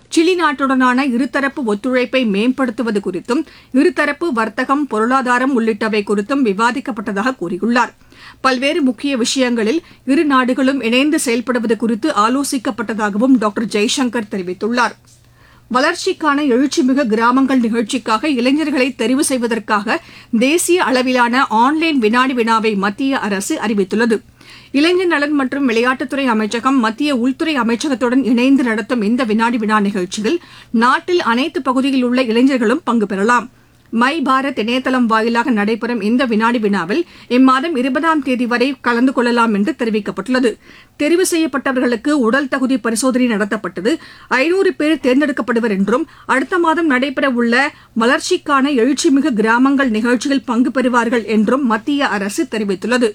Chile நாட்டுடனான இருதரப்பு ஒத்துழைப்பை மேம்படுத்துவது குறித்தும் இருதரப்பு வர்த்தகம் பொருளாதாரம் உள்ளிட்டவை குறித்தும் விவாதிக்கப்பட்டதாக கூறியுள்ளார் பல்வேறு முக்கிய விஷயங்களில் இரு நாடுகளும் இணைந்து செயல்படுவது குறித்து ஆலோசிக்கப்பட்டதாகவும் டாக்டர் ஜெய்சங்கர் தெரிவித்துள்ளார் வளர்ச்சிக்கான எழுச்சிமிகு கிராமங்கள் நிகழ்ச்சிக்காக இளைஞர்களை தெரிவு செய்வதற்காக தேசிய அளவிலான ஆன்லைன் வினாடி வினாவை மத்திய அரசு அறிவித்துள்ளது இளைஞர் நலன் மற்றும் விளையாட்டுத்துறை அமைச்சகம் மத்திய உள்துறை அமைச்சகத்துடன் இணைந்து நடத்தும் இந்த வினாடி வினா நிகழ்ச்சியில் நாட்டில் அனைத்து பகுதியில் உள்ள இளைஞர்களும் பங்கு பெறலாம் மை பாரத் இணையதளம் வாயிலாக நடைபெறும் இந்த வினாடி வினாவில் இம்மாதம் இருபதாம் தேதி வரை கலந்து கொள்ளலாம் என்று தெரிவிக்கப்பட்டுள்ளது தெரிவு செய்யப்பட்டவர்களுக்கு உடல் தகுதி பரிசோதனை நடத்தப்பட்டது ஐநூறு பேர் தேர்ந்தெடுக்கப்படுவர் என்றும் அடுத்த மாதம் நடைபெறவுள்ள வளர்ச்சிக்கான எழுச்சிமிகு கிராமங்கள் நிகழ்ச்சியில் பங்கு பெறுவார்கள் என்றும் மத்திய அரசு தெரிவித்துள்ளது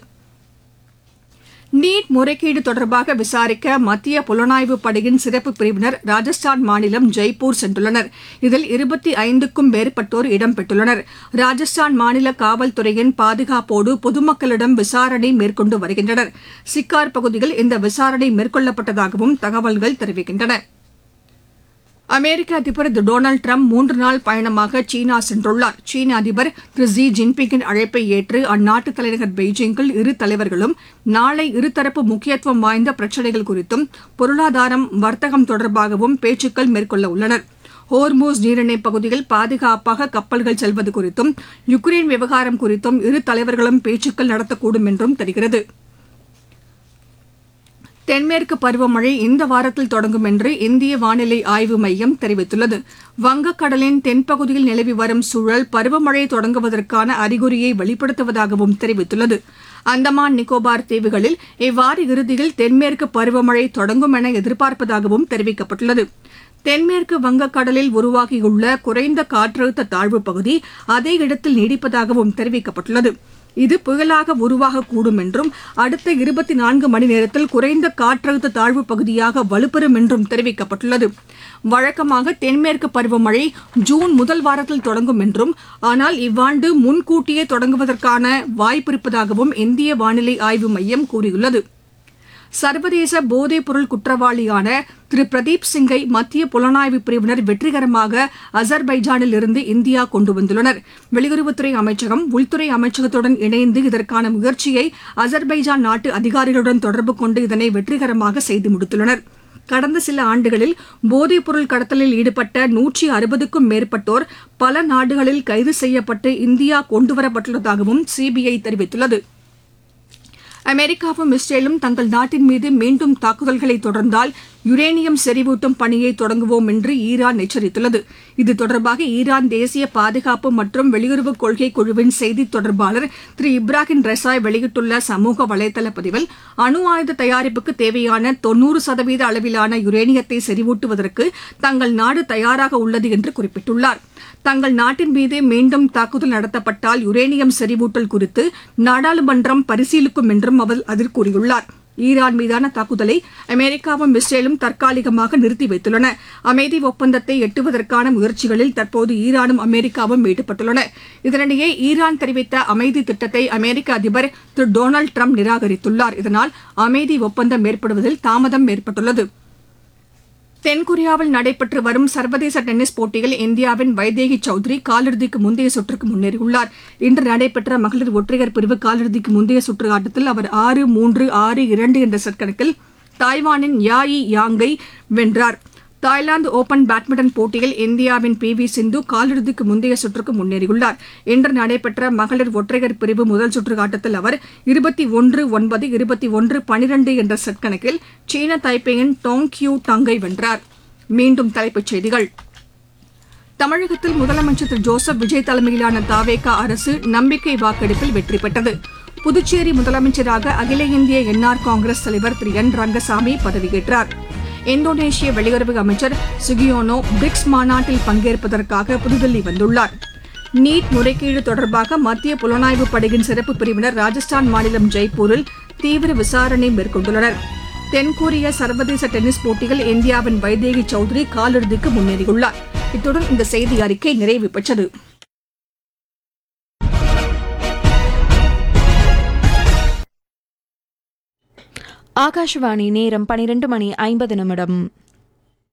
நீட் முறைகேடு தொடர்பாக விசாரிக்க மத்திய புலனாய்வு படையின் சிறப்பு பிரிவினர் ராஜஸ்தான் மாநிலம் ஜெய்ப்பூர் சென்றுள்ளனர் இதில் இருபத்தி ஐந்துக்கும் மேற்பட்டோர் இடம்பெற்றுள்ளனர் ராஜஸ்தான் மாநில காவல்துறையின் பாதுகாப்போடு பொதுமக்களிடம் விசாரணை மேற்கொண்டு வருகின்றனர் சிக்கார் பகுதியில் இந்த விசாரணை மேற்கொள்ளப்பட்டதாகவும் தகவல்கள் தெரிவிக்கின்றன அமெரிக்க அதிபர் திரு டொனால்டு டிரம்ப் மூன்று நாள் பயணமாக சீனா சென்றுள்ளார் சீன அதிபர் திரு ஜி ஜின்பிங்கின் அழைப்பை ஏற்று அந்நாட்டு தலைநகர் பெய்ஜிங்கில் இரு தலைவர்களும் நாளை இருதரப்பு முக்கியத்துவம் வாய்ந்த பிரச்சினைகள் குறித்தும் பொருளாதாரம் வர்த்தகம் தொடர்பாகவும் பேச்சுக்கள் மேற்கொள்ள உள்ளனர் ஹோர்மூஸ் நீரிணைப் பகுதியில் பாதுகாப்பாக கப்பல்கள் செல்வது குறித்தும் யுக்ரைன் விவகாரம் குறித்தும் இரு தலைவர்களும் பேச்சுக்கள் நடத்தக்கூடும் என்றும் தெரிகிறது தென்மேற்கு பருவமழை இந்த வாரத்தில் தொடங்கும் என்று இந்திய வானிலை ஆய்வு மையம் தெரிவித்துள்ளது வங்கக்கடலின் தென்பகுதியில் நிலவி வரும் சூழல் பருவமழை தொடங்குவதற்கான அறிகுறியை வெளிப்படுத்துவதாகவும் தெரிவித்துள்ளது அந்தமான் நிக்கோபார் தீவுகளில் இவ்வாறு இறுதியில் தென்மேற்கு பருவமழை தொடங்கும் என எதிர்பார்ப்பதாகவும் தெரிவிக்கப்பட்டுள்ளது தென்மேற்கு வங்கக்கடலில் உருவாகியுள்ள குறைந்த காற்றழுத்த தாழ்வுப் பகுதி அதே இடத்தில் நீடிப்பதாகவும் தெரிவிக்கப்பட்டுள்ளது இது புயலாக உருவாகக்கூடும் என்றும் அடுத்த இருபத்தி நான்கு மணி நேரத்தில் குறைந்த காற்றழுத்த தாழ்வு பகுதியாக வலுப்பெறும் என்றும் தெரிவிக்கப்பட்டுள்ளது வழக்கமாக தென்மேற்கு பருவமழை ஜூன் முதல் வாரத்தில் தொடங்கும் என்றும் ஆனால் இவ்வாண்டு முன்கூட்டியே தொடங்குவதற்கான வாய்ப்பிருப்பதாகவும் இந்திய வானிலை ஆய்வு மையம் கூறியுள்ளது சர்வதேச போதைப்பொருள் குற்றவாளியான திரு பிரதீப் சிங்கை மத்திய புலனாய்வு பிரிவினர் வெற்றிகரமாக அசர்பைஜானில் இருந்து இந்தியா கொண்டு வந்துள்ளனர் வெளியுறவுத்துறை அமைச்சகம் உள்துறை அமைச்சகத்துடன் இணைந்து இதற்கான முயற்சியை அசர்பைஜான் நாட்டு அதிகாரிகளுடன் தொடர்பு கொண்டு இதனை வெற்றிகரமாக செய்து முடித்துள்ளனர் கடந்த சில ஆண்டுகளில் போதைப்பொருள் கடத்தலில் ஈடுபட்ட நூற்றி அறுபதுக்கும் மேற்பட்டோர் பல நாடுகளில் கைது செய்யப்பட்டு இந்தியா கொண்டுவரப்பட்டுள்ளதாகவும் சிபிஐ தெரிவித்துள்ளது அமெரிக்காவும் இஸ்ரேலும் தங்கள் நாட்டின் மீது மீண்டும் தாக்குதல்களை தொடர்ந்தால் யுரேனியம் செறிவூட்டும் பணியை தொடங்குவோம் என்று ஈரான் எச்சரித்துள்ளது இது தொடர்பாக ஈரான் தேசிய பாதுகாப்பு மற்றும் வெளியுறவு கொள்கை குழுவின் செய்தித் தொடர்பாளர் திரு இப்ராஹிம் ரெசாய் வெளியிட்டுள்ள சமூக வலைதள பதிவில் அணு ஆயுத தயாரிப்புக்கு தேவையான தொன்னூறு சதவீத அளவிலான யுரேனியத்தை செறிவூட்டுவதற்கு தங்கள் நாடு தயாராக உள்ளது என்று குறிப்பிட்டுள்ளார் தங்கள் நாட்டின் மீது மீண்டும் தாக்குதல் நடத்தப்பட்டால் யுரேனியம் செறிவூட்டல் குறித்து நாடாளுமன்றம் பரிசீலிக்கும் என்றும் அவர் அதில் கூறியுள்ளார் ஈரான் மீதான தாக்குதலை அமெரிக்காவும் இஸ்ரேலும் தற்காலிகமாக நிறுத்தி வைத்துள்ளன அமைதி ஒப்பந்தத்தை எட்டுவதற்கான முயற்சிகளில் தற்போது ஈரானும் அமெரிக்காவும் ஈடுபட்டுள்ளன இதனிடையே ஈரான் தெரிவித்த அமைதி திட்டத்தை அமெரிக்க அதிபர் திரு டொனால்டு ட்ரம்ப் நிராகரித்துள்ளார் இதனால் அமைதி ஒப்பந்தம் ஏற்படுவதில் தாமதம் ஏற்பட்டுள்ளது தென்கொரியாவில் நடைபெற்று வரும் சர்வதேச டென்னிஸ் போட்டியில் இந்தியாவின் வைதேகி சௌத்ரி காலிறுதிக்கு முந்தைய சுற்றுக்கு முன்னேறியுள்ளார் இன்று நடைபெற்ற மகளிர் ஒற்றையர் பிரிவு காலிறுதிக்கு முந்தைய சுற்று ஆட்டத்தில் அவர் ஆறு மூன்று ஆறு இரண்டு என்ற செட் கணக்கில் தாய்வானின் யாயி யாங்கை வென்றார் தாய்லாந்து ஓபன் பேட்மிண்டன் போட்டியில் இந்தியாவின் பி வி சிந்து காலிறுதிக்கு முந்தைய சுற்றுக்கு முன்னேறியுள்ளார் இன்று நடைபெற்ற மகளிர் ஒற்றையர் பிரிவு முதல் சுற்று ஆட்டத்தில் அவர் இருபத்தி ஒன்று ஒன்பது இருபத்தி ஒன்று பனிரெண்டு என்ற செட் கணக்கில் சீன தைப்பேயின் டோங் கியூ டங்கை வென்றார் மீண்டும் தலைப்புச் செய்திகள் தமிழகத்தில் முதலமைச்சர் திரு ஜோசப் விஜய் தலைமையிலான தாவேகா அரசு நம்பிக்கை வாக்கெடுப்பில் வெற்றி பெற்றது புதுச்சேரி முதலமைச்சராக அகில இந்திய என்ஆர் காங்கிரஸ் தலைவர் திரு என் ரங்கசாமி பதவியேற்றார் இந்தோனேஷிய வெளியுறவு அமைச்சர் சுகியோனோ பிரிக்ஸ் மாநாட்டில் பங்கேற்பதற்காக புதுதில்லி வந்துள்ளார் நீட் முறைகேடு தொடர்பாக மத்திய புலனாய்வு படையின் சிறப்பு பிரிவினர் ராஜஸ்தான் மாநிலம் ஜெய்ப்பூரில் தீவிர விசாரணை மேற்கொண்டுள்ளனர் தென்கொரிய சர்வதேச டென்னிஸ் போட்டியில் இந்தியாவின் வைதேகி சௌத்ரி காலிறுதிக்கு முன்னேறியுள்ளார் இத்துடன் இந்த செய்தி அறிக்கை நிறைவு பெற்றது ஆகாஷவாணி நேரம் பனிரெண்டு மணி ஐம்பது நிமிடம்